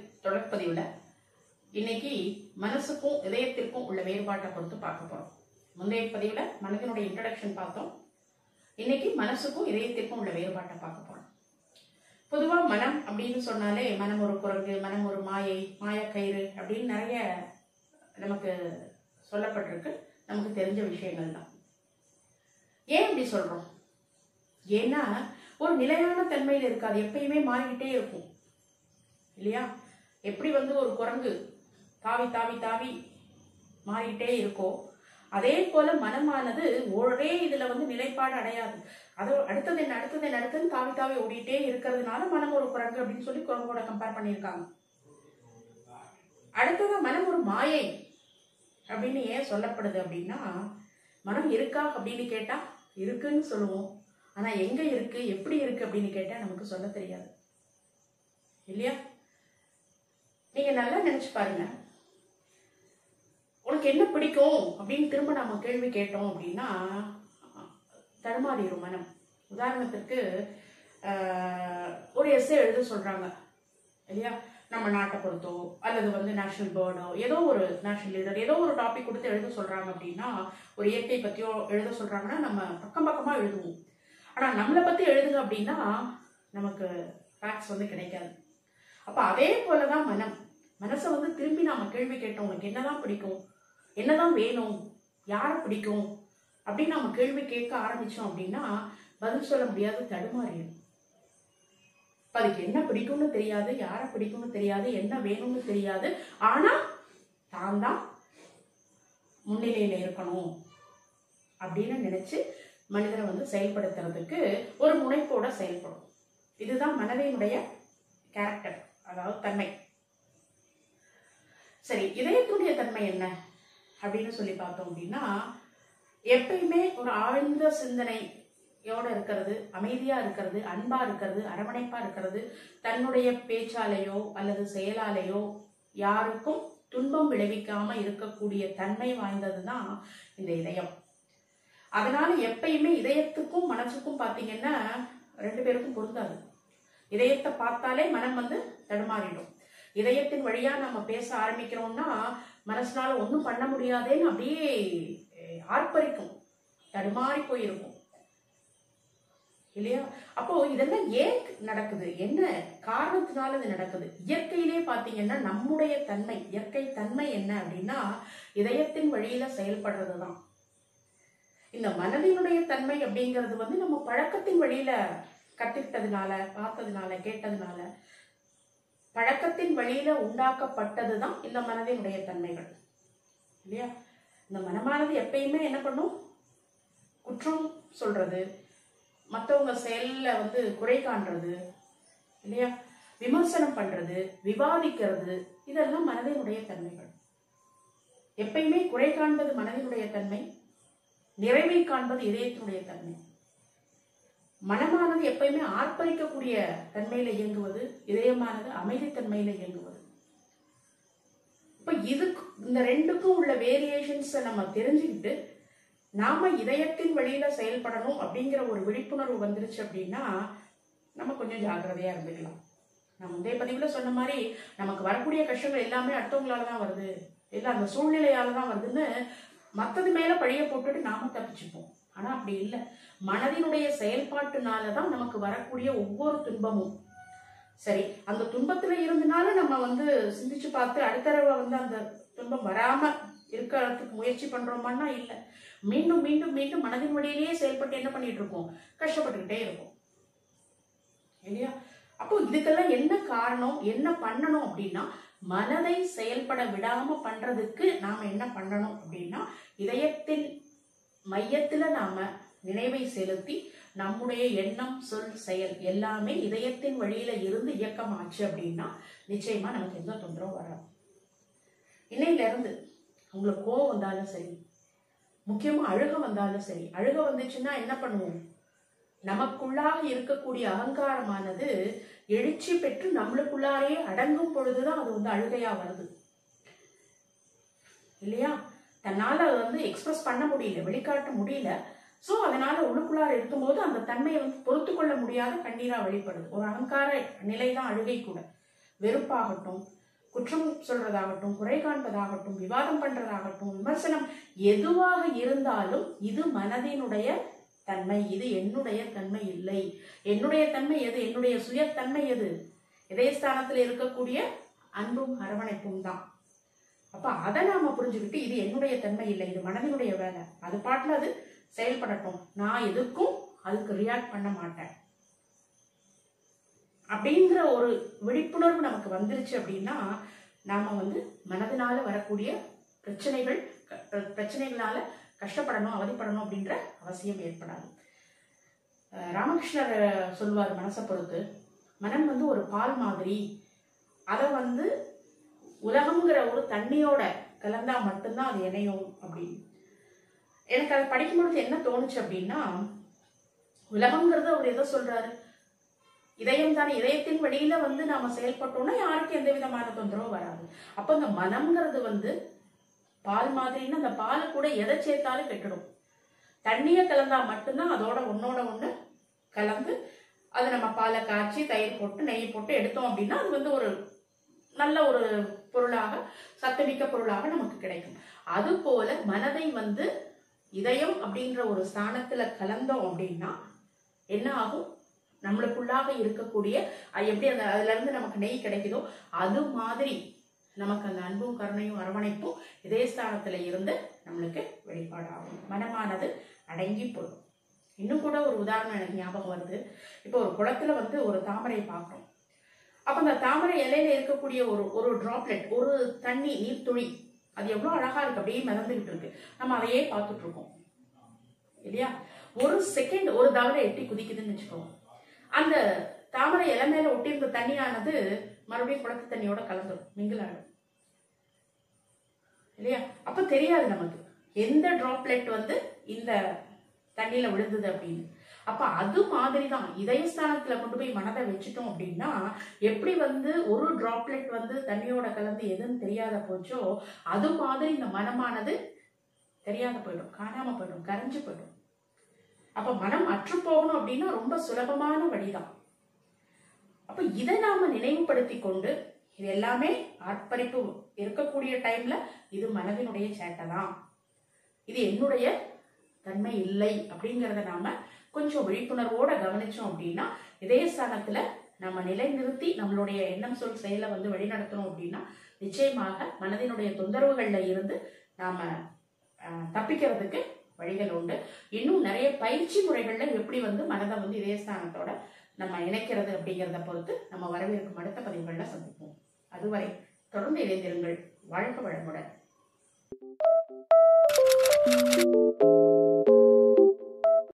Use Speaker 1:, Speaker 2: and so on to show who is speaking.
Speaker 1: தொடர்பதிவுல இன்னைக்கு மனசுக்கும் இதயத்திற்கும் உள்ள வேறுபாட்டை பொறுத்து பார்க்க போறோம் முந்தைய பதிவுல மனதினுடைய இன்ட்ரடக்ஷன் பார்த்தோம் இன்னைக்கு மனசுக்கும் இதயத்திற்கும் உள்ள வேறுபாட்டை பார்க்க போறோம் பொதுவா மனம் அப்படின்னு சொன்னாலே மனம் ஒரு குரங்கு மனம் ஒரு மாயை மாயக்கயிறு அப்படின்னு நிறைய நமக்கு சொல்லப்பட்டிருக்கு நமக்கு தெரிஞ்ச விஷயங்கள் தான் ஏன் இப்படி சொல்றோம் ஏன்னா ஒரு நிலையான தன்மையில் இருக்காது எப்பயுமே மாறிக்கிட்டே இருக்கும் இல்லையா எப்படி வந்து ஒரு குரங்கு தாவி தாவி தாவி மாறிக்கிட்டே இருக்கோ அதே போல மனமானது ஒரே இதுல வந்து நிலைப்பாடு அடையாது அது அடுத்தது என்ன அடுத்தது என்ன அடுத்தது தாவி தாவி ஓடிட்டே இருக்கிறதுனால மனம் ஒரு குரங்கு அப்படின்னு சொல்லி குரங்கோட கம்பேர் பண்ணியிருக்காங்க அடுத்தது மனம் ஒரு மாயை அப்படின்னு ஏன் சொல்லப்படுது அப்படின்னா மனம் இருக்கா அப்படின்னு கேட்டா இருக்குன்னு சொல்லுவோம் ஆனா எங்க இருக்கு எப்படி இருக்கு அப்படின்னு கேட்டா நமக்கு சொல்ல தெரியாது இல்லையா நீங்க நல்லா நினைச்சு பாருங்க உனக்கு என்ன பிடிக்கும் அப்படின்னு திரும்ப நம்ம கேள்வி கேட்டோம் அப்படின்னா தடுமாறிடும் மனம் உதாரணத்திற்கு ஆஹ், ஒரு எஸ்ஸே எழுத சொல்றாங்க இல்லையா நம்ம நாட்டை பொறுத்தோ அல்லது வந்து நேஷனல் பேர்டோ ஏதோ ஒரு நேஷனல் லீடர் ஏதோ ஒரு டாபிக் கொடுத்து எழுத சொல்றாங்க அப்படின்னா ஒரு இயற்கை பத்தியோ எழுத சொல்றாங்கன்னா நம்ம பக்கம் பக்கமா எழுதுவோம் ஆனா நம்மளை பத்தி எழுதுங்க அப்படின்னா நமக்கு ஃபேக்ட்ஸ் வந்து கிடைக்காது அப்ப அதே போலதான் மனம் மனசை வந்து திரும்பி நாம கேள்வி கேட்டோம் உனக்கு என்னதான் பிடிக்கும் என்னதான் வேணும் யாரை பிடிக்கும் அப்படின்னு நம்ம கேள்வி கேட்க ஆரம்பிச்சோம் அப்படின்னா பதில் சொல்ல முடியாது தடுமாறிடும் இப்ப அதுக்கு என்ன பிடிக்கும்னு தெரியாது யாரை பிடிக்கும்னு தெரியாது என்ன வேணும்னு தெரியாது ஆனா தான் தான் முன்னிலையில இருக்கணும் அப்படின்னு நினைச்சு மனிதனை வந்து செயல்படுத்துறதுக்கு ஒரு முனைப்போட செயல்படும் இதுதான் மனதினுடைய கேரக்டர் அதாவது தன்மை சரி இதயத்துடைய தன்மை என்ன அப்படின்னு சொல்லி பார்த்தோம் அப்படின்னா எப்பயுமே ஒரு ஆழ்ந்த சிந்தனையோட இருக்கிறது அமைதியா இருக்கிறது அன்பா இருக்கிறது அரவணைப்பா இருக்கிறது தன்னுடைய பேச்சாலேயோ அல்லது செயலாலேயோ யாருக்கும் துன்பம் விளைவிக்காம இருக்கக்கூடிய தன்மை வாய்ந்தது தான் இந்த இதயம் அதனால எப்பயுமே இதயத்துக்கும் மனசுக்கும் பார்த்தீங்கன்னா ரெண்டு பேருக்கும் பொருந்தாது இதயத்தை பார்த்தாலே மனம் வந்து தடுமாறிடும் இதயத்தின் வழியா நம்ம பேச ஆரம்பிக்கிறோம்னா மனசுனால ஒன்றும் பண்ண முடியாதேன்னு அப்படியே அஹ், ஆர்ப்பரிக்கும் தடுமாறி போயிருக்கும் இல்லையா அப்போ இதெல்லாம் ஏன் நடக்குது என்ன காரணத்தினால இது நடக்குது இயற்கையிலே பாத்தீங்கன்னா நம்முடைய தன்மை இயற்கை தன்மை என்ன அப்படின்னா இதயத்தின் வழியில செயல்படுறது தான் இந்த மனதினுடைய தன்மை அப்படிங்கிறது வந்து நம்ம பழக்கத்தின் வழியில கற்றுக்கிட்டதுனால பார்த்ததுனால கேட்டதுனால பழக்கத்தின் வழியில உண்டாக்கப்பட்டது தான் இந்த மனதினுடைய தன்மைகள் இல்லையா இந்த மனமானது எப்பயுமே என்ன பண்ணும் குற்றம் சொல்றது மற்றவங்க செயல்ல வந்து குறை காண்றது இல்லையா விமர்சனம் பண்றது விவாதிக்கிறது இதெல்லாம் மனதினுடைய தன்மைகள் எப்பயுமே குறை காண்பது மனதினுடைய தன்மை நிறைவை காண்பது இதயத்தினுடைய தன்மை மனமானது எப்பயுமே ஆர்ப்பரிக்கக்கூடிய தன்மையில இயங்குவது இதயமானது அமைதித்தன்மையில இயங்குவது இப்ப இதுக்கு இந்த ரெண்டுக்கும் உள்ள வேரியேஷன்ஸை நம்ம தெரிஞ்சுக்கிட்டு நாம இதயத்தின் வழியில செயல்படணும் அப்படிங்கிற ஒரு விழிப்புணர்வு வந்துருச்சு அப்படின்னா நம்ம கொஞ்சம் ஜாக்கிரதையா இருந்துக்கலாம் நான் முந்தைய பதிவுல சொன்ன மாதிரி நமக்கு வரக்கூடிய கஷ்டங்கள் எல்லாமே அடுத்தவங்களால தான் வருது இல்ல அந்த சூழ்நிலையால தான் வருதுன்னு மத்தது மேல பழிய போட்டுட்டு நாம தப்பிச்சுப்போம் ஆனா அப்படி இல்லை மனதினுடைய செயல்பாட்டுனால தான் நமக்கு வரக்கூடிய ஒவ்வொரு துன்பமும் சரி அந்த துன்பத்துல இருந்தனால நம்ம வந்து சிந்திச்சு பார்த்து அடுத்த தடவை வந்து அந்த துன்பம் வராம இருக்கிறதுக்கு முயற்சி பண்றோமான்னா இல்லை மீண்டும் மீண்டும் மீண்டும் மனதின் வழியிலேயே செயல்பட்டு என்ன பண்ணிட்டு இருக்கோம் கஷ்டப்பட்டுக்கிட்டே இருக்கும் இல்லையா அப்போ இதுக்கெல்லாம் என்ன காரணம் என்ன பண்ணணும் அப்படின்னா மனதை செயல்பட விடாம பண்றதுக்கு நாம என்ன பண்ணணும் அப்படின்னா இதயத்தின் மையத்துல நாம நினைவை செலுத்தி நம்முடைய எண்ணம் சொல் செயல் எல்லாமே இதயத்தின் வழியில இருந்து இயக்கமாச்சு அப்படின்னா நிச்சயமா நமக்கு எந்த தொந்தரவும் வராது இன்னையில இருந்து உங்களுக்கு கோவம் வந்தாலும் சரி முக்கியமா அழுக வந்தாலும் சரி அழுக வந்துச்சுன்னா என்ன பண்ணுவோம் நமக்குள்ளாக இருக்கக்கூடிய அகங்காரமானது எழுச்சி பெற்று நம்மளுக்குள்ளாரே அடங்கும் பொழுதுதான் அது வந்து அழுகையா வருது இல்லையா தன்னால அதை வந்து எக்ஸ்பிரஸ் பண்ண முடியல வெளிக்காட்ட முடியல சோ அதனால உள்ளுக்குள்ளார இருக்கும்போது அந்த தன்மையை வந்து பொறுத்து கொள்ள முடியாத கண்ணீரா வெளிப்படுது ஒரு அகங்கார நிலைதான் அழுகை கூட வெறுப்பாகட்டும் குற்றம் சொல்றதாகட்டும் குறை காண்பதாகட்டும் விவாதம் பண்றதாகட்டும் விமர்சனம் எதுவாக இருந்தாலும் இது மனதினுடைய தன்மை இது என்னுடைய தன்மை இல்லை என்னுடைய தன்மை எது என்னுடைய சுயத்தன்மை எது இதயஸ்தானத்தில் இருக்கக்கூடிய அன்பும் அரவணைப்பும் தான் அப்ப அதை நாம புரிஞ்சுக்கிட்டு இது என்னுடைய தன்மை இல்லை இது மனதினுடைய வேலை அது பாட்டுல அது செயல்படட்டும் நான் எதுக்கும் அதுக்கு ரியாக்ட் பண்ண மாட்டேன் அப்படிங்கிற ஒரு விழிப்புணர்வு நமக்கு வந்துருச்சு அப்படின்னா நாம வந்து மனதினால வரக்கூடிய பிரச்சனைகள் க- பிரச்சனைகளால கஷ்டப்படணும் அவதிப்படணும் அப்படின்ற அவசியம் ஏற்படாது அஹ் ராமகிருஷ்ணர் அஹ், சொல்லுவார் மனசை பொறுத்து மனம் வந்து ஒரு பால் மாதிரி அதை வந்து உலகம்ங்கிற ஒரு தண்ணியோட கலந்தா மட்டும்தான் அது இணையும் அப்படின்னு எனக்கு அதை படிக்கும்பொழுது என்ன தோணுச்சு அப்படின்னா உலகம்ங்கிறது அவர் எதை சொல்றாரு இதயம் தானே இதயத்தின் வழியில வந்து நாம செயல்பட்டோம்னா யாருக்கும் எந்த விதமான தொந்தரவும் வராது அப்ப இந்த மனம்ங்கிறது வந்து பால் மாதிரின்னு அந்த பால் கூட எதை சேர்த்தாலும் கெட்டுடும் தண்ணியை கலந்தா மட்டும்தான் அதோட ஒன்னோட ஒண்ணு கலந்து அது நம்ம பாலை காய்ச்சி தயிர் போட்டு நெய் போட்டு எடுத்தோம் அப்படின்னா அது வந்து ஒரு நல்ல ஒரு பொருளாக சத்துமிக்க பொருளாக நமக்கு கிடைக்கும் அது போல மனதை வந்து இதயம் அப்படின்ற ஒரு ஸ்தானத்துல கலந்தோம் அப்படின்னா என்ன ஆகும் நம்மளுக்குள்ளாக இருக்கக்கூடிய அது எப்படி அந்த அதுல இருந்து நமக்கு நெய் கிடைக்குதோ அது மாதிரி நமக்கு அந்த அன்பும் கருணையும் அரவணைப்பும் இதயஸ்தானத்துல இருந்து நம்மளுக்கு வெளிப்பாடாகும் மனமானது அடங்கி போடும் இன்னும் கூட ஒரு உதாரணம் எனக்கு ஞாபகம் வருது இப்போ ஒரு குளத்துல வந்து ஒரு தாமரை பார்க்குறோம் அப்ப அந்த தாமரை இலையில இருக்கக்கூடிய ஒரு ஒரு டிராப்லெட் ஒரு தண்ணி நீர்த்துளி அது எவ்வளவு அழகா இருக்கு அப்படியே மிதந்துகிட்டு இருக்கு நம்ம அதையே பார்த்துட்டு இருக்கோம் இல்லையா ஒரு செகண்ட் ஒரு தவறை எட்டி குதிக்குதுன்னு வச்சுக்கோங்க அந்த தாமரை இலை மேல ஒட்டியிருந்த தண்ணியானது மறுபடியும் குளத்து தண்ணியோட கலந்துடும் மிங்கிள் ஆகும் இல்லையா அப்ப தெரியாது நமக்கு எந்த டிராப்லெட் வந்து இந்த தண்ணியில விழுந்தது அப்படின்னு அப்ப அது மாதிரி தான் இதயஸ்தானத்துல கொண்டு போய் மனதை வச்சுட்டோம் அப்படின்னா எப்படி வந்து ஒரு டிராப்லெட் வந்து தண்ணியோட கலந்து எதுன்னு தெரியாத போச்சோ அது மாதிரி இந்த மனமானது தெரியாத போயிடும் காணாம போயிடும் கரைஞ்சு போயிடும் அப்ப மனம் அற்று போகணும் அப்படின்னா ரொம்ப சுலபமான வழிதான் அப்ப இதை நாம நினைவுபடுத்தி கொண்டு இது எல்லாமே ஆர்ப்பரிப்பு இருக்கக்கூடிய டைம்ல இது மனதினுடைய சேட்டை தான் இது என்னுடைய தன்மை இல்லை அப்படிங்கிறத நாம கொஞ்சம் விழிப்புணர்வோட கவனிச்சோம் அப்படின்னா இதயஸ்தானத்துல நம்ம நிலைநிறுத்தி நம்மளுடைய எண்ணம் சொல் செயலை வந்து வழிநடத்தணும் அப்படின்னா நிச்சயமாக மனதினுடைய தொந்தரவுகள்ல இருந்து நாம அஹ், தப்பிக்கிறதுக்கு வழிகள் உண்டு இன்னும் நிறைய பயிற்சி முறைகள்ல எப்படி வந்து மனதை வந்து இதயஸ்தானத்தோட நம்ம இணைக்கிறது அப்படிங்கிறத பொறுத்து நம்ம வரவிருக்கும் அடுத்த பதிவுகளில் சந்திப்போம் அதுவரை தொடர்ந்து இணைந்திருங்கள் வாழ்க வளமுடன்